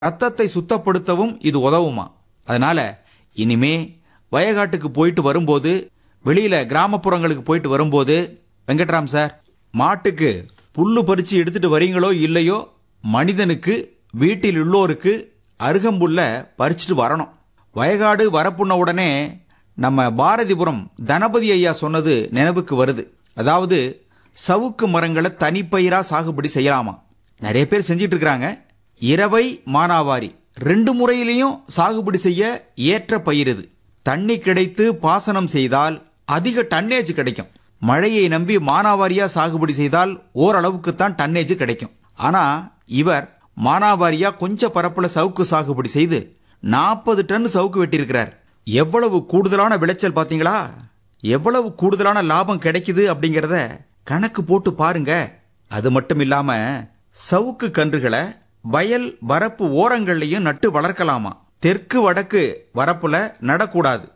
ரத்தத்தை சுத்தப்படுத்தவும் இது உதவுமா அதனால இனிமே வயகாட்டுக்கு போயிட்டு வரும்போது வெளியில கிராமப்புறங்களுக்கு போயிட்டு வரும்போது வெங்கட்ராம் சார் மாட்டுக்கு புல்லு பறிச்சு எடுத்துட்டு வரீங்களோ இல்லையோ மனிதனுக்கு வீட்டில் உள்ளோருக்கு அருகம்புல்ல பறிச்சுட்டு வரணும் வயகாடு வரப்புண்ண உடனே நம்ம பாரதிபுரம் தனபதி ஐயா சொன்னது நினைவுக்கு வருது அதாவது சவுக்கு மரங்களை தனிப்பயிரா சாகுபடி செய்யலாமா நிறைய பேர் செஞ்சிட்டு இருக்கிறாங்க இரவை மானாவாரி ரெண்டு முறையிலையும் சாகுபடி செய்ய ஏற்ற பயிர் இது தண்ணி கிடைத்து பாசனம் செய்தால் அதிக டன்னேஜ் கிடைக்கும் மழையை நம்பி மானாவாரியா சாகுபடி செய்தால் ஓரளவுக்கு தான் டன்னேஜ் கிடைக்கும் ஆனா இவர் மானாவாரியா கொஞ்ச பரப்புல சவுக்கு சாகுபடி செய்து நாற்பது டன் சவுக்கு வெட்டியிருக்கிறார் எவ்வளவு கூடுதலான விளைச்சல் பாத்தீங்களா எவ்வளவு கூடுதலான லாபம் கிடைக்குது அப்படிங்கறத கணக்கு போட்டு பாருங்க அது மட்டும் இல்லாம சவுக்கு கன்றுகளை வயல் வரப்பு ஓரங்கள்லயும் நட்டு வளர்க்கலாமா தெற்கு வடக்கு வரப்புல நடக்கூடாது